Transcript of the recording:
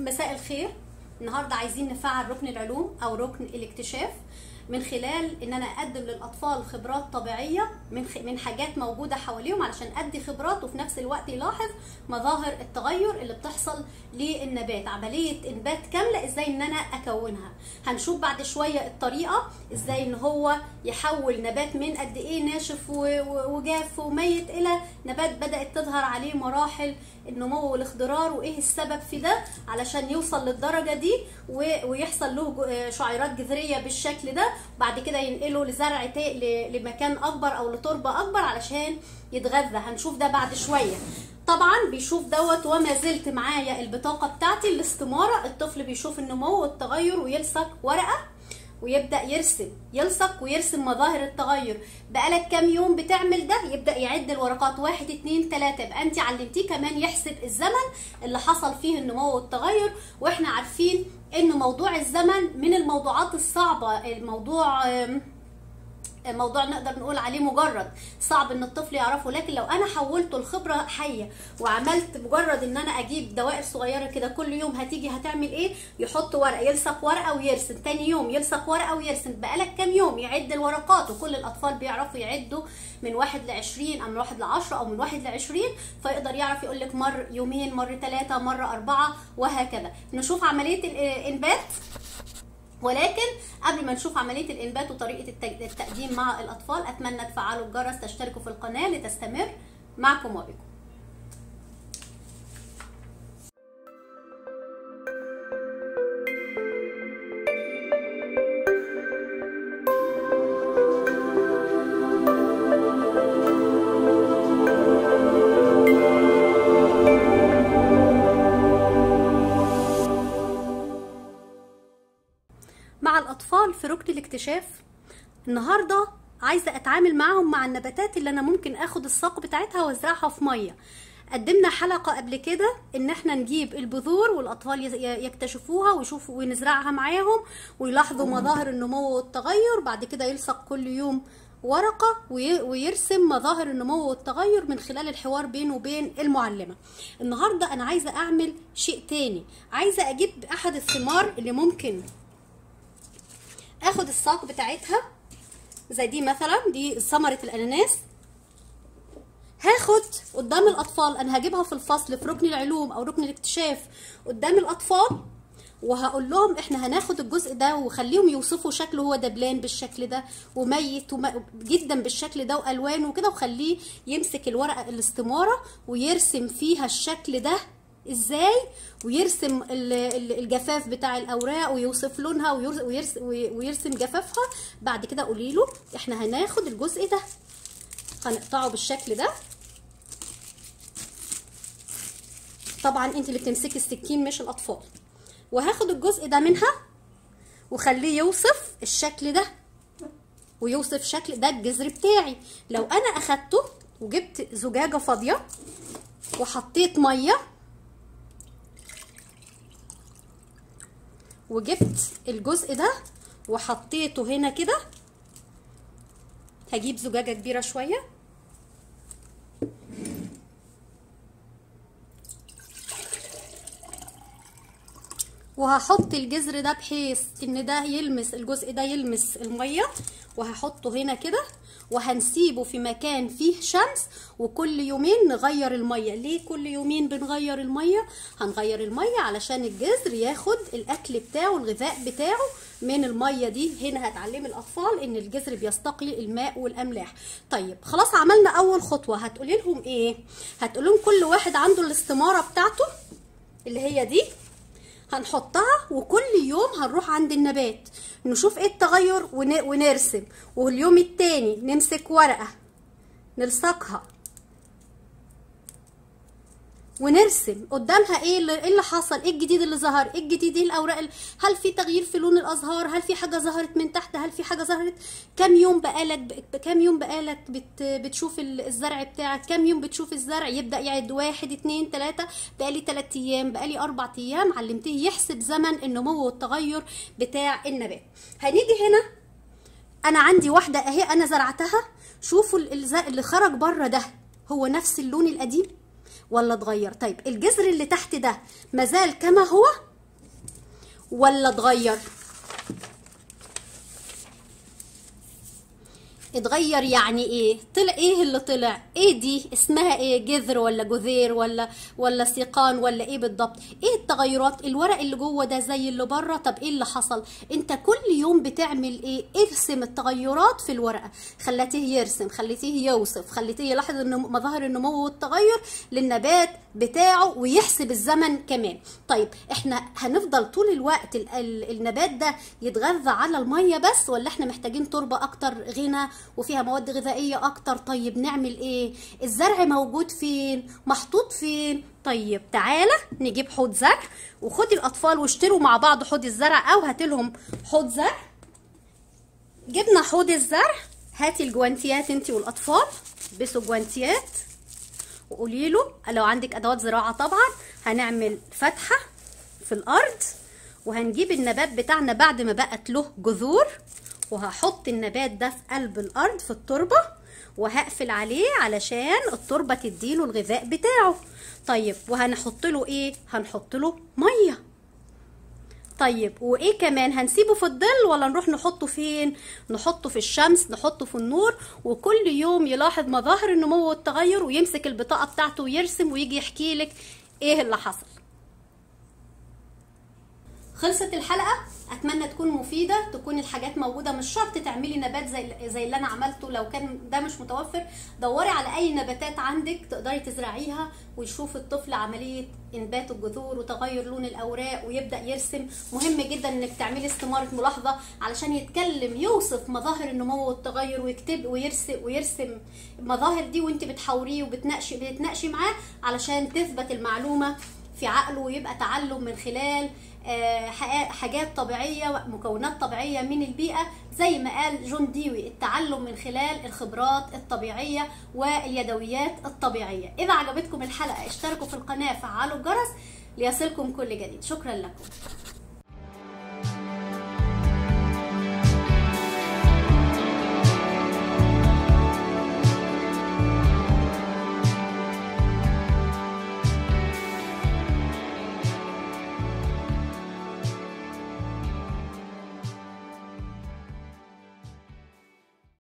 مساء الخير النهارده عايزين نفعل ركن العلوم او ركن الاكتشاف من خلال ان انا اقدم للاطفال خبرات طبيعيه من خ... من حاجات موجوده حواليهم علشان ادي خبرات وفي نفس الوقت يلاحظ مظاهر التغير اللي بتحصل للنبات عمليه انبات كامله ازاي ان انا اكونها هنشوف بعد شويه الطريقه ازاي ان هو يحول نبات من قد ايه ناشف و... و... وجاف وميت الى نبات بدات تظهر عليه مراحل النمو والاخضرار وايه السبب في ده علشان يوصل للدرجه دي و... ويحصل له شعيرات جذريه بالشكل ده بعد كده ينقله لزرع ت... ل... لمكان اكبر او لتربه اكبر علشان يتغذى هنشوف ده بعد شويه طبعا بيشوف دوت وما زلت معايا البطاقه بتاعتي الاستماره الطفل بيشوف النمو والتغير ويلصق ورقه ويبدا يرسم يلصق ويرسم مظاهر التغير بقالك كام يوم بتعمل ده يبدا يعد الورقات واحد اتنين تلاته يبقى انت علمتيه كمان يحسب الزمن اللي حصل فيه النمو والتغير واحنا عارفين ان موضوع الزمن من الموضوعات الصعبه الموضوع موضوع نقدر نقول عليه مجرد صعب ان الطفل يعرفه لكن لو انا حولته لخبره حيه وعملت مجرد ان انا اجيب دوائر صغيره كده كل يوم هتيجي هتعمل ايه يحط ورقه يلصق ورقه ويرسم تاني يوم يلصق ورقه ويرسم بقالك كام يوم يعد الورقات وكل الاطفال بيعرفوا يعدوا من واحد لعشرين او من واحد لعشرة او من واحد لعشرين فيقدر يعرف يقول لك مر يومين مر ثلاثه مره اربعه وهكذا نشوف عمليه الانبات ولكن قبل ما نشوف عمليه الانبات وطريقه التقديم مع الاطفال اتمنى تفعلوا الجرس تشتركوا في القناه لتستمر معكم وبكم مع الأطفال في ركن الاكتشاف النهاردة عايزة أتعامل معاهم مع النباتات اللي أنا ممكن أخد الساق بتاعتها وأزرعها في مية قدمنا حلقة قبل كده إن احنا نجيب البذور والأطفال يكتشفوها ويشوفوا ونزرعها معاهم ويلاحظوا مظاهر النمو والتغير بعد كده يلصق كل يوم ورقة ويرسم مظاهر النمو والتغير من خلال الحوار بينه وبين المعلمة النهاردة أنا عايزة أعمل شيء تاني عايزة أجيب أحد الثمار اللي ممكن اخد الساق بتاعتها زي دي مثلا دي ثمره الاناناس هاخد قدام الاطفال انا هجيبها في الفصل في ركن العلوم او ركن الاكتشاف قدام الاطفال وهقول لهم احنا هناخد الجزء ده وخليهم يوصفوا شكله هو دبلان بالشكل ده وميت وم... جدا بالشكل ده والوان وكده وخليه يمسك الورقه الاستماره ويرسم فيها الشكل ده ازاي ويرسم الجفاف بتاع الاوراق ويوصف لونها ويرسم, ويرسم جفافها بعد كده قولي له احنا هناخد الجزء ده هنقطعه بالشكل ده طبعا انت اللي بتمسكي السكين مش الاطفال وهاخد الجزء ده منها وخليه يوصف الشكل ده ويوصف شكل ده الجذر بتاعي لو انا اخدته وجبت زجاجه فاضيه وحطيت ميه وجبت الجزء ده وحطيته هنا كده هجيب زجاجة كبيرة شوية وهحط الجذر ده بحيث ان ده يلمس الجزء ده يلمس المية وهحطه هنا كده وهنسيبه في مكان فيه شمس وكل يومين نغير المية ليه كل يومين بنغير المية هنغير المية علشان الجذر ياخد الاكل بتاعه الغذاء بتاعه من المية دي هنا هتعلم الاطفال ان الجذر بيستقي الماء والاملاح طيب خلاص عملنا اول خطوة هتقولي لهم ايه هتقول لهم كل واحد عنده الاستمارة بتاعته اللي هي دي هنحطها وكل يوم هنروح عند النبات نشوف ايه التغير ونرسم واليوم التاني نمسك ورقة نلصقها ونرسم قدامها ايه اللي, اللي حصل ايه الجديد اللي ظهر ايه الجديد ايه الاوراق هل في تغيير في لون الازهار هل في حاجه ظهرت من تحت هل في حاجه ظهرت كام يوم بقالك كام يوم بقالك بت بتشوف الزرع بتاعك كام يوم بتشوف الزرع يبدا يعد واحد اتنين تلاته بقالي تلات ايام بقالي اربع ايام علمتيه يحسب زمن النمو والتغير بتاع النبات هنيجي هنا انا عندي واحده اهي انا زرعتها شوفوا اللي خرج بره ده هو نفس اللون القديم ولا اتغير طيب الجذر اللي تحت ده مازال كما هو ولا اتغير اتغير يعني ايه طلع ايه اللي طلع ايه دي اسمها ايه جذر ولا جذير ولا ولا سيقان ولا ايه بالضبط ايه التغيرات الورق اللي جوه ده زي اللي بره طب ايه اللي حصل انت كل يوم بتعمل ايه ارسم التغيرات في الورقه خليتيه يرسم خليتيه يوصف خليتيه يلاحظ ان مظاهر النمو والتغير للنبات بتاعه ويحسب الزمن كمان طيب احنا هنفضل طول الوقت ال ال النبات ده يتغذى على الميه بس ولا احنا محتاجين تربه اكتر غنى وفيها مواد غذائيه اكتر طيب نعمل ايه الزرع موجود فين محطوط فين طيب تعالى نجيب حوض زرع وخدي الاطفال واشتروا مع بعض حوض الزرع او هاتلهم حوض زرع جبنا حوض الزرع هاتي الجوانتيات انت والاطفال البسوا جوانتيات وقولي له لو عندك ادوات زراعه طبعا هنعمل فتحه في الارض وهنجيب النبات بتاعنا بعد ما بقت له جذور وهحط النبات ده في قلب الارض في التربه وهقفل عليه علشان التربه تديله الغذاء بتاعه طيب وهنحط له ايه هنحط له ميه طيب وايه كمان هنسيبه في الظل ولا نروح نحطه فين نحطه في الشمس نحطه في النور وكل يوم يلاحظ مظاهر النمو والتغير ويمسك البطاقه بتاعته ويرسم ويجي يحكي لك ايه اللي حصل خلصت الحلقه اتمنى تكون مفيده تكون الحاجات موجوده مش شرط تعملي نبات زي زي اللي انا عملته لو كان ده مش متوفر دوري على اي نباتات عندك تقدري تزرعيها ويشوف الطفل عمليه انبات الجذور وتغير لون الاوراق ويبدا يرسم مهم جدا انك تعملي استماره ملاحظه علشان يتكلم يوصف مظاهر النمو والتغير ويكتب ويرسم ويرسم المظاهر دي وانت بتحاوريه وبتناقشي بتناقشي معاه علشان تثبت المعلومه في عقله ويبقى تعلم من خلال حاجات طبيعية مكونات طبيعية من البيئة زي ما قال جون ديوي التعلم من خلال الخبرات الطبيعية واليدويات الطبيعية إذا عجبتكم الحلقة اشتركوا في القناة فعلوا الجرس ليصلكم كل جديد شكرا لكم